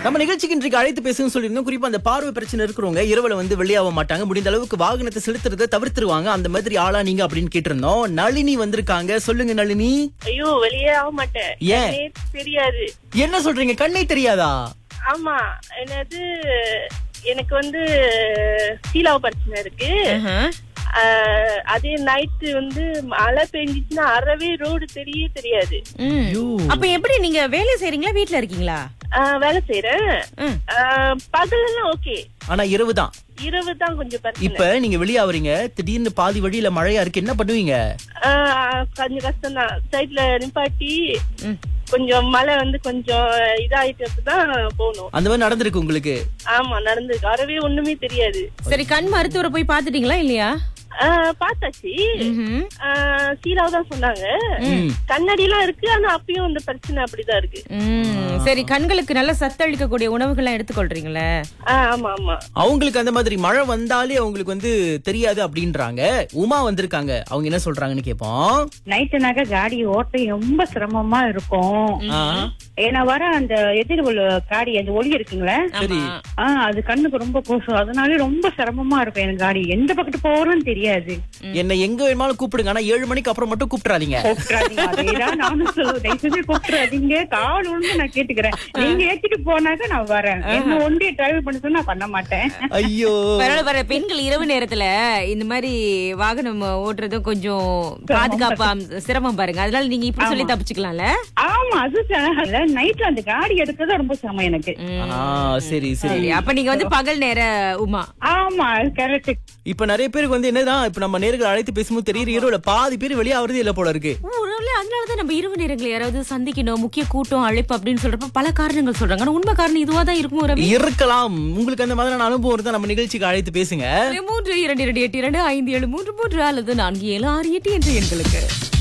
நம்ம நிகழ்ச்சிக்கு இன்றைக்கு அழைத்து பேசுன்னு சொல்லியிருந்தோம் குறிப்பா அந்த பார்வை பிரச்சனை இருக்கிறவங்க இரவுல வந்து வெளியாக மாட்டாங்க முடிந்த அளவுக்கு வாகனத்தை செலுத்துறதை தவிர்த்துருவாங்க அந்த மாதிரி ஆளா நீங்க அப்படின்னு கேட்டிருந்தோம் நளினி வந்திருக்காங்க சொல்லுங்க நளினி ஐயோ வெளியே ஆக மாட்டேன் ஏன்? கண்ணே தெரியாது என்ன சொல்றீங்க கண்ணே தெரியாதா ஆமா என்னது எனக்கு வந்து சீலாவ பிரச்சனை இருக்கு ஆஹ், அதே நைட்டு வந்து மழை பெஞ்சிச்சுன்னா அறவே ரோடு தெரியவே தெரியாது ம். ஐயோ. அப்ப எப்படி நீங்க வேலை செய்றீங்களா வீட்ல இருக்கீங்களா ஆஹ், வேலை செய்யறேன் ம். பகலெல்லாம் ஓகே ஆனா இரவு தான் இரவு தான் கொஞ்சம் பிரச்சனை இப்ப நீங்க வெளியாவறீங்க திடீர்னு பாதி வழியில மழையா இருக்கு என்ன பண்ணுவீங்க ஆஹ், கொஞ்சம் கஷ்டம் தான் சைட்ல நிப்பாட்டி ம். கொஞ்சம் மழை வந்து கொஞ்சம் இதாயிட்டு தான் போகணும் அந்த மாதிரி நடந்திருக்கு உங்களுக்கு ஆமா நடந்திருக்கு அறவே ஒண்ணுமே தெரியாது சரி கண் மருத்துவரை போய் பாத்துட்டீங்களா இல்லையா ஆஹ், பார்த்தாச்சு ம்ஹும். சீராவ தான் சொன்னாங்க ம். கண்ணாடி எல்லாம் இருக்கு ஆனா அப்பயும் இந்த பிரச்சனை அப்படிதான் இருக்கு ம். சரி கண்களுக்கு நல்ல சத்தளிக்கக்கூடிய உணவுகள்லாம் எடுத்துக்கொள்றீங்களே ஆஹ் ஆமா ஆமா அவங்களுக்கு அந்த மாதிரி மழை வந்தாலே அவங்களுக்கு வந்து தெரியாது அப்படின்றாங்க உமா வந்திருக்காங்க அவங்க என்ன சொல்றாங்கன்னு கேப்போம் நைட்டுனாக்க காடி ஓட்ட ரொம்ப சிரமமா இருக்கும் ஆ, ஏன்னா வர அந்த எதிர் உள்ள காடி அந்த ஒளி இருக்குங்களே சரி ஆமா. ஆஹ் அது கண்ணுக்கு ரொம்ப கூசும் அதனாலே ரொம்ப சிரமமா இருக்கும் எனக்கு காடி எந்த பக்கத்து போறோம்னு தெரியாது என்ன எங்க வேணுமாலும் கூப்பிடுங்க ஆனா ஏழு மணிக்கு அப்புறம் மட்டும் கூப்பிட்டுறாதீங்க கூப்பிட்டுறாதீங்க அதேதான் நானும் சொல்லுவேன் தயவு செஞ்சு கூப்பிட்டுறாதீங்க கால் ஒழுங்கு நான் கேட்டுக்கிறேன் நீங்க ஏத்திட்டு போனாக்க நான் வரேன் என்ன ஒன்றே டிராவல் பண்ண சொன்னா நான் பண்ண மாட்டேன் ஐயோ பரவாயில்ல பரவாயில்ல பெண்கள் இரவு நேரத்துல இந்த மாதிரி வாகனம் ஓட்டுறதும் கொஞ்சம் பாதுகாப்பா சிரமம் பாருங்க அதனால நீங்க இப்படி சொல்லி தப்பிச்சுக்கலாம்ல ஆமா அது இல்ல நைட்ல அந்த காடி எடுக்கிறது ரொம்ப சிரமம் எனக்கு ஆ சரி சரி சரி அப்ப நீங்க வந்து பகல் நேர உமா ஆமா கரெக்ட் இப்ப நிறைய பேருக்கு வந்து என்னதான் இப்ப நம்ம நேர்கள் அழைத்து பேசும்போது தெரியுற இரவுல பாதி பேர் வெளியாகிறது இல்ல போல இருக்கு ஓ, ஒருவேளை அதனாலதான் நம்ம இரவு நேரங்கள் யாராவது சந்திக்கணும் முக்கிய கூட்டம் அழைப்பு அப்படின்னு சொல்றப்ப பல காரணங்கள் சொல்றாங்க ஆனா உண்மை காரணம் இதுவா தான் இருக்கும் ரவி இருக்கலாம் உங்களுக்கு அந்த மாதிரியான அனுபவம் இருந்தா நம்ம நிகழ்ச்சிக்கு அழைத்து பேசுங்க மூன்று இரண்டு இரண்டு எட்டு இரண்டு ஐந்து ஏழு மூன்று மூன்று அல்லது நான்கு ஏழு ஆறு எட்டு என்ற எண்களுக்கு